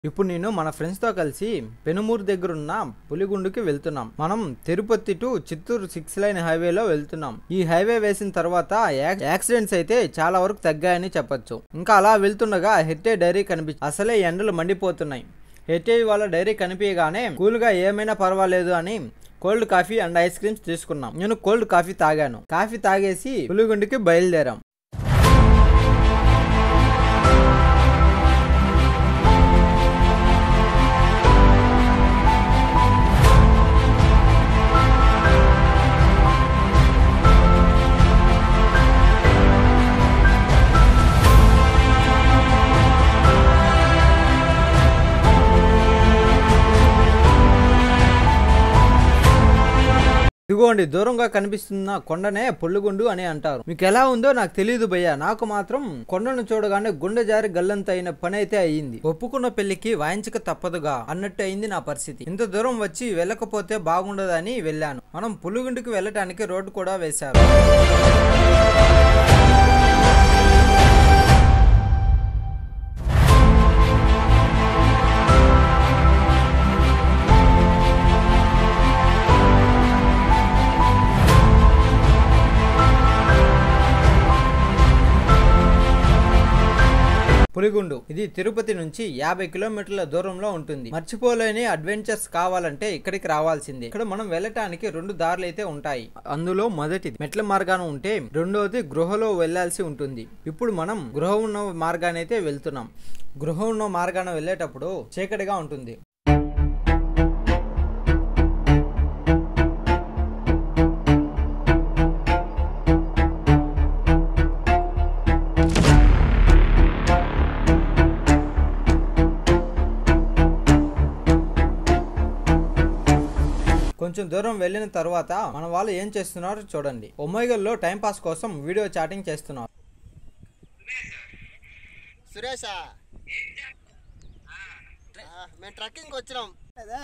ఇప్పుడు నేను మన ఫ్రెండ్స్ తో కలిసి పెనుమూరు దగ్గర ఉన్న పులిగుండుకి వెళ్తున్నాం మనం Tirupati to Chittoor six lane హైవేలో వెళ్తున్నాం ఈ హైవే వేసిన తర్వాత యాక్- యాక్సిడెంట్స్ అయితే చాలా వరకు తగ్గాయని చెప్పొచ్చు ఇంకా అలా వెళ్తుండగా హెట్టే డైరీ కనిపి అసలే ఎండలు మండిపోతున్నాయి హెట్టే వాళ్ళ డైరీ కనిపించగానే కూల్ గా ఏమైనా పర్వాలేదు అని cold coffee and ice creams తీసుకున్నాం నేను కోల్డ్ కాఫీ తాగాను కాఫీ తాగేసి పులిగుండుకి బయలుదేరాం ఇదిగోండి దూరంగా కనిపిస్తున్న కొండనే పొల్లుగుండు అని అంటారు మీకు ఎలా ఉందో నాకు తెలియదు భయ్య నాకు మాత్రం కొండను చూడగానే గుండె జారి గల్లంత అయిన పని అయితే అయ్యింది ఒప్పుకున్న పెళ్లికి వాయించక తప్పదుగా అన్నట్టు అయింది నా పరిస్థితి ఇంత దూరం వచ్చి వెళ్ళకపోతే బాగుండదని వెళ్ళాను మనం పుల్లుగుండుకి వెళ్ళటానికి రోడ్డు కూడా వేశారు పులిగుండు ఇది తిరుపతి నుంచి యాభై కిలోమీటర్ల దూరంలో ఉంటుంది మర్చిపోలేని అడ్వెంచర్స్ కావాలంటే ఇక్కడికి రావాల్సిందే ఇక్కడ మనం వెళ్ళటానికి రెండు దారులు అయితే ఉంటాయి అందులో మొదటిది మెట్ల మార్గాన ఉంటే రెండోది గృహలో వెళ్ళాల్సి ఉంటుంది ఇప్పుడు మనం గృహ ఉన్న మార్గాన్ని అయితే వెళ్తున్నాం గృహ ఉన్న మార్గాన వెళ్ళేటప్పుడు చీకటిగా ఉంటుంది కొంచెం దూరం వెళ్ళిన తర్వాత మన వాళ్ళు ఏం చేస్తున్నారో చూడండి ఒమైగల్లో టైం పాస్ కోసం వీడియో చాటింగ్ చేస్తున్నారు సురేషా ఆ, మేము ట్రక్కింగ్ వచ్చినాం అదే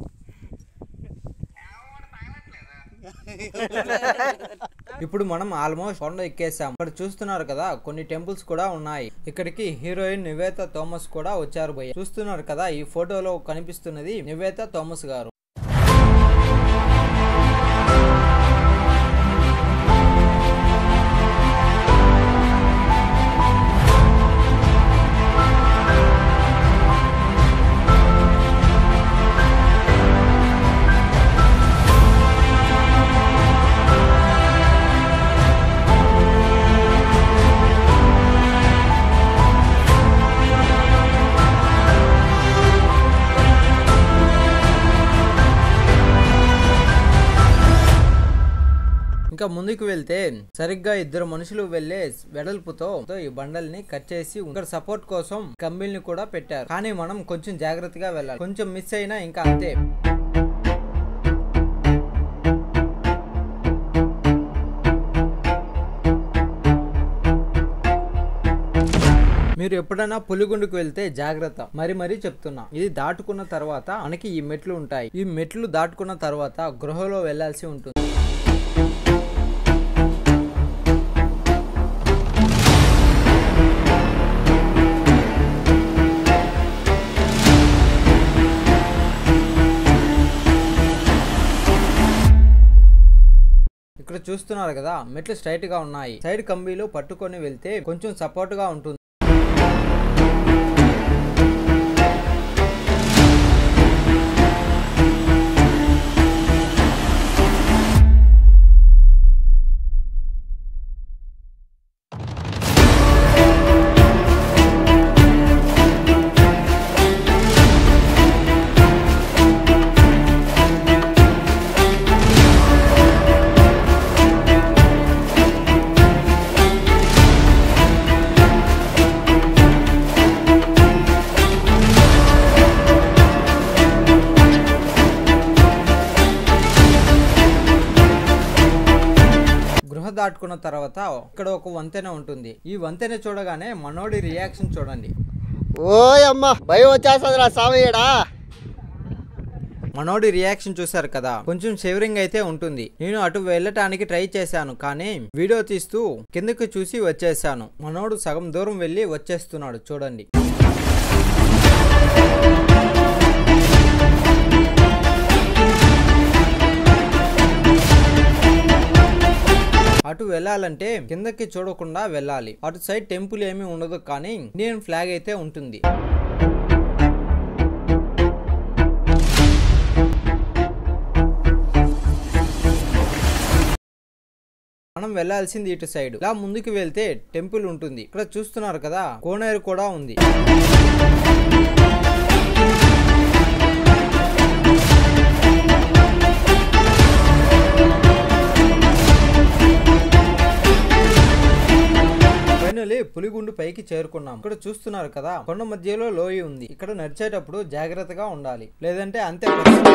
ఇప్పుడు మనం ఆల్మోస్ట్ కొండ ఎక్కేసాం ఇక్కడ చూస్తున్నారు కదా కొన్ని టెంపుల్స్ కూడా ఉన్నాయి ఇక్కడికి హీరోయిన్ నివేత థోమస్ కూడా వచ్చారు భయ్య చూస్తున్నారు కదా ఈ ఫోటోలో కనిపిస్తున్నది నివేత థోమస్ గారు ఇంకా ముందుకు వెళ్తే సరిగ్గా ఇద్దరు మనుషులు వెళ్లే వెడల్పుతో తో ఈ బండల్ని కట్ చేసి ఇక్కడ సపోర్ట్ కోసం కంబిల్ని కూడా పెట్టారు కానీ మనం కొంచెం జాగ్రత్తగా వెళ్ళాలి కొంచెం మిస్ అయినా ఇంకా అంతే మీరు ఎప్పుడైనా పులిగుండుకు వెళ్తే జాగ్రత్త మరి మరీ చెప్తున్నా ఇది దాటుకున్న తర్వాత మనకి ఈ మెట్లు ఉంటాయి ఈ మెట్లు దాటుకున్న తర్వాత గృహలో వెళ్ళాల్సి ఉంటుంది ఇక్కడ చూస్తున్నారు కదా మెట్లు స్ట్రైట్ గా ఉన్నాయి సైడ్ కంబీలు పట్టుకొని వెళ్తే కొంచెం సపోర్ట్ గా ఉంటుంది గృహ దాటుకున్న తర్వాత ఇక్కడ ఒక వంతెన ఉంటుంది ఈ వంతెన చూడగానే మనోడి రియాక్షన్ చూడండి ఓయమ్మ భయం వచ్చేస్తుందిరా సామయ్యడా మనోడి రియాక్షన్ చూశారు కదా కొంచెం షివరింగ్ అయితే ఉంటుంది నేను అటు వెళ్ళటానికి ట్రై చేశాను కానీ వీడియో తీస్తూ కిందకి చూసి వచ్చేసాను మనోడు సగం దూరం వెళ్ళి వచ్చేస్తున్నాడు చూడండి వెళ్ళాలంటే కిందకి చూడకుండా వెళ్ళాలి అటు సైడ్ టెంపుల్ ఏమీ ఉండదు కానీ ఇండియన్ ఫ్లాగ్ అయితే ఉంటుంది మనం వెళ్ళాల్సింది ఇటు సైడ్ ఇలా ముందుకు వెళ్తే టెంపుల్ ఉంటుంది ఇక్కడ చూస్తున్నారు కదా కోనేరు కూడా ఉంది ఫైనలీ పులిగుండు పైకి చేరుకున్నాం ఇక్కడ చూస్తున్నారు కదా కొండ మధ్యలో లోయ ఉంది ఇక్కడ నడిచేటప్పుడు జాగ్రత్తగా ఉండాలి లేదంటే అంతే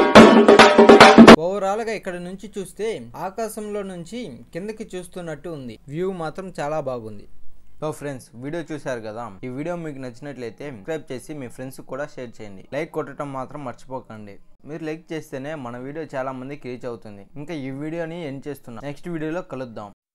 ఓవరాల్ గా ఇక్కడ నుంచి చూస్తే ఆకాశంలో నుంచి కిందకి చూస్తున్నట్టు ఉంది వ్యూ మాత్రం చాలా బాగుంది సో ఫ్రెండ్స్ వీడియో చూశారు కదా ఈ వీడియో మీకు నచ్చినట్లయితే సబ్స్క్రైబ్ చేసి మీ ఫ్రెండ్స్ కూడా షేర్ చేయండి లైక్ కొట్టడం మాత్రం మర్చిపోకండి మీరు లైక్ చేస్తేనే మన వీడియో చాలా మందికి రీచ్ అవుతుంది ఇంకా ఈ వీడియోని ఎండ్ చేస్తున్నాం నెక్స్ట్ వీడియోలో కలుద్దాం